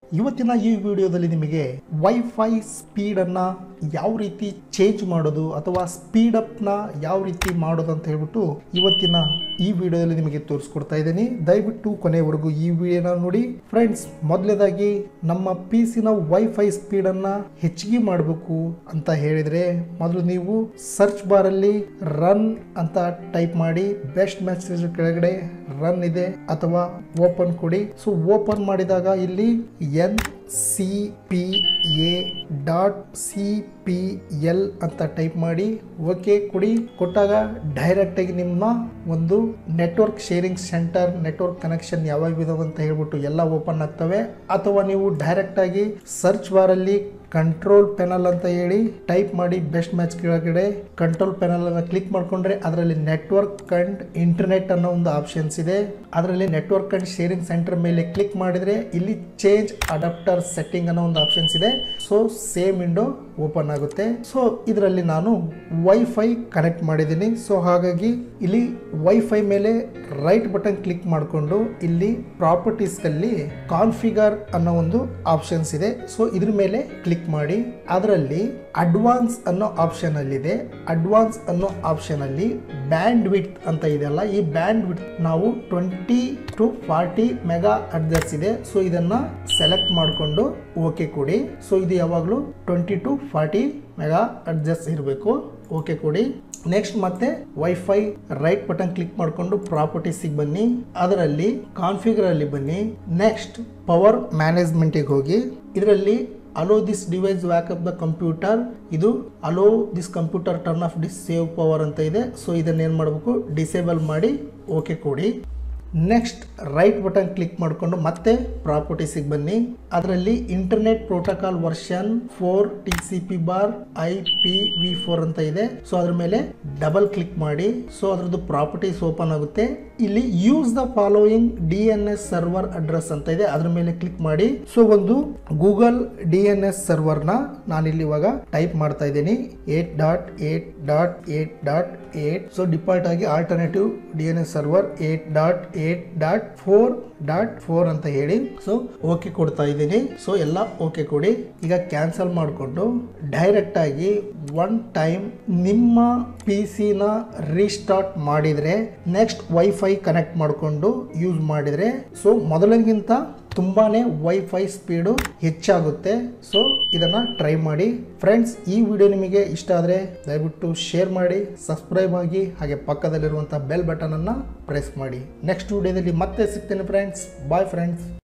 ಇವತ್ತಿನ ಈ ವಿಡಿಯೋದಲ್ಲಿ ನಿಮಗೆ ವೈಫೈ ಸ್ಪೀಡ್ ಅನ್ನ ಯಾವ ರೀತಿ ಚೇಂಜ್ ಮಾಡೋದು ಅಥವಾ ಸ್ಪೀಡ್ ಅಪ್ ನ ಯಾವ ರೀತಿ ಮಾಡೋದು ಅಂತ ಹೇಳ್ಬಿಟ್ಟು ಇವತ್ತಿನ ಈ ವಿಡಿಯೋದಲ್ಲಿ ನಿಮಗೆ ತೋರಿಸ್ಕೊಡ್ತಾ ಇದ್ದೀನಿ ದಯವಿಟ್ಟು ಕೊನೆವರೆಗೂ ಈ ವಿಡಿಯೋನ ನೋಡಿ ಫ್ರೆಂಡ್ಸ್ ಮೊದಲನೇದಾಗಿ ನಮ್ಮ ಪಿ ಸಿನ ವೈಫೈ ಸ್ಪೀಡ್ ಅನ್ನ ಹೆಚ್ಚಿಗೆ ಮಾಡಬೇಕು ಅಂತ ಹೇಳಿದ್ರೆ ಮೊದಲು ನೀವು ಸರ್ಚ್ ಬಾರ್ ಅಲ್ಲಿ ರನ್ ಅಂತ ಟೈಪ್ ಮಾಡಿ ಬೆಸ್ಟ್ ಮೆಸೇಜ್ ಕೆಳಗಡೆ ರನ್ ಇದೆ ಅಥವಾ ಓಪನ್ ಕೊಡಿ ಸೊ ಓಪನ್ ಮಾಡಿದಾಗ ಇಲ್ಲಿ N C P A dot C P L ಅಂತ ಟೈಪ್ ಮಾಡಿ ಓಕೆ ಕೊಡಿ ಕೊಟ್ಟಾಗ ಡೈರೆಕ್ಟ್ ಆಗಿ ನಿಮ್ಮ ಒಂದು network sharing centre network connection ಯಾವಾಗ ಇದಾವೆ ಅಂತ ಹೇಳ್ಬಿಟ್ಟು ಎಲ್ಲ ಓಪನ್ ಆಗ್ತವೆ ಅಥವಾ ನೀವು ಡೈರೆಕ್ಟ್ ಆಗಿ ಸರ್ಚ್ ಬಾರ್ ಅಲ್ಲಿ ಕಂಟ್ರೋಲ್ ಪೆನಲ್ ಅಂತ ಹೇಳಿ ಟೈಪ್ ಮಾಡಿ ಬೆಸ್ಟ್ ಮ್ಯಾಚ್ ಕೆಳಗಡೆ ಕಂಟ್ರೋಲ್ ಪೆನಲ್ ಅನ್ನ ಕ್ಲಿಕ್ ಮಾಡ್ಕೊಂಡ್ರೆ ಅದರಲ್ಲಿ ನೆಟ್ವರ್ಕ್ ಅಂಡ್ ಇಂಟರ್ನೆಟ್ ಅನ್ನೋ ಒಂದು ಆಪ್ಷನ್ಸ್ ಇದೆ ಅದರಲ್ಲಿ ನೆಟ್ವರ್ಕ್ ಅಂಡ್ ಶೇರಿಂಗ್ ಸೆಂಟರ್ ಮೇಲೆ ಕ್ಲಿಕ್ ಮಾಡಿದ್ರೆ ಇಲ್ಲಿ ಚೇಂಜ್ ಅಡಾಪ್ಟರ್ ಸೆಟ್ಟಿಂಗ್ ಅನ್ನೋ ಒಂದು ಆಪ್ಷನ್ಸ್ ಇದೆ ಸೊ ಸೇಮ್ ವಿಂಡೋ ಓಪನ್ ಆಗುತ್ತೆ ಸೊ ಇದರಲ್ಲಿ ನಾನು ವೈಫೈ ಕನೆಕ್ಟ್ ಮಾಡಿದ್ದೀನಿ ಸೊ ಹಾಗಾಗಿ ಇಲ್ಲಿ ವೈಫೈ ಮೇಲೆ ರೈಟ್ ಬಟನ್ ಕ್ಲಿಕ್ ಮಾಡಿಕೊಂಡು ಇಲ್ಲಿ ಪ್ರಾಪರ್ಟೀಸ್ ಅಲ್ಲಿ ಕಾನ್ಫಿಗರ್ ಅನ್ನೋ ಒಂದು ಆಪ್ಷನ್ಸ್ ಇದೆ ಸೊ ಇದ್ರ ಮೇಲೆ ಕ್ಲಿಕ್ ಮಾಡಿ ಅದರಲ್ಲಿ ಅಡ್ವಾನ್ಸ್ ಅನ್ನೋ ಆಪ್ಷನ್ ಅಲ್ಲಿ ಇದೆ ಅಡ್ವಾನ್ಸ್ ಅನ್ನೋ ಆಪ್ಷನ್ ಅಲ್ಲಿ ಬ್ಯಾಂಡ್ ವಿತ್ ಅಂತ ಇದೆಯಲ್ಲ ಈ ಬ್ಯಾಂಡ್ ವಿತ್ ನಾವು twenty to forty megahertz ಇದೆ ಸೊ ಇದನ್ನ ಸೆಲೆಕ್ಟ್ ಮಾಡಿಕೊಂಡು ಓಕೆ ಕೊಡಿ ಸೊ ಇದು ಯಾವಾಗಲೂ twenty to forty mega adjust ಇರಬೇಕು ಓಕೆ ಕೊಡಿ ನೆಕ್ಸ್ಟ್ ಮತ್ತೆ ವೈಫೈ ರೈಟ್ ಬಟನ್ ಕ್ಲಿಕ್ ಮಾಡಿಕೊಂಡು ಪ್ರಾಪರ್ಟೀಸಿಗೆ ಬನ್ನಿ ಅದರಲ್ಲಿ ಕಾನ್ಫಿಗರ್ ಅಲ್ಲಿ ಬನ್ನಿ ನೆಕ್ಸ್ಟ್ ಪವರ್ ಮ್ಯಾನೇಜ್ಮೆಂಟಿಗೆ ಹೋಗಿ ಇದರಲ್ಲಿ allow this device backup the computer ಇದು allow this computer turn off this save power ಅಂತ ಇದೆ ಸೊ ಇದನ್ನ ಏನು ಮಾಡಬೇಕು ಡಿಸೇಬಲ್ ಮಾಡಿ ಓಕೆ ಕೊಡಿ ನೆಕ್ಸ್ಟ್ ರೈಟ್ ಬಟನ್ ಕ್ಲಿಕ್ ಮಾಡಿಕೊಂಡು ಮತ್ತೆ ಪ್ರಾಪರ್ಟೀಸಿಗೆ ಬನ್ನಿ ಅದರಲ್ಲಿ internet protocol version four T C P bar I P V four ಅಂತ ಇದೆ ಸೊ ಅದ್ರ ಮೇಲೆ ಡಬಲ್ ಕ್ಲಿಕ್ ಮಾಡಿ ಸೊ ಅದ್ರದ್ದು ಪ್ರಾಪರ್ಟೀಸ್ ಓಪನ್ ಆಗುತ್ತೆ ಇಲ್ಲಿ use the following D N S server address ಅಂತ ಇದೆ ಅದ್ರ ಮೇಲೆ ಕ್ಲಿಕ್ ಮಾಡಿ ಸೊ ಒಂದು ಗೂಗಲ್ ಡಿ ಎನ್ ಎಸ್ ಸರ್ವರ್ನ ನಾನಿಲ್ಲಿ ಇವಾಗ ಟೈಪ್ ಮಾಡ್ತಾ ಇದ್ದೀನಿ eight dot eight dot eight dot eight so default ಆಗಿ alternative D N S server eight dot eight dot four dot four ಅಂತ ಹೇಳಿ ಸೊ ಓಕೆ ಕೊಡ್ತಾ ಇದ್ದೀನಿ ಸೊ ಎಲ್ಲ ಓಕೆ ಕೊಡಿ ಈಗ ಕ್ಯಾನ್ಸಲ್ ಮಾಡಿಕೊಂಡು ಡೈರೆಕ್ಟ್ ಆಗಿ ಒನ್ ಟೈಮ್ ನಿಮ್ಮ ಪಿ ಸಿನ ರೀಸ್ಟಾರ್ಟ್ ಮಾಡಿದ್ರೆ ನೆಕ್ಸ್ಟ್ ವೈಫೈ ಕನೆಕ್ಟ್ ಮಾಡಿಕೊಂಡು ಯೂಸ್ ಮಾಡಿದ್ರೆ ಸೊ ಮೊದಲಿಗಿಂತ ತುಂಬಾನೇ ವೈಫೈ ಸ್ಪೀಡು ಹೆಚ್ಚಾಗುತ್ತೆ ಸೊ ಇದನ್ನ ಟ್ರೈ ಮಾಡಿ ಫ್ರೆಂಡ್ಸ್ ಈ ವಿಡಿಯೋ ನಿಮಗೆ ಇಷ್ಟ ಆದರೆ ದಯವಿಟ್ಟು ಶೇರ್ ಮಾಡಿ ಸಬ್ಸ್ಕ್ರೈಬ್ ಆಗಿ ಹಾಗೆ ಪಕ್ಕದಲ್ಲಿರುವಂಥ ಬೆಲ್ ಬಟನ್ ಅನ್ನ ಪ್ರೆಸ್ ಮಾಡಿ ನೆಕ್ಸ್ಟ್ ವಿಡಿಯೋದಲ್ಲಿ ಮತ್ತೆ ಸಿಗ್ತೇನೆ ಫ್ರೆಂಡ್ಸ್ ಬಾಯ್ ಫ್ರೆಂಡ್ಸ್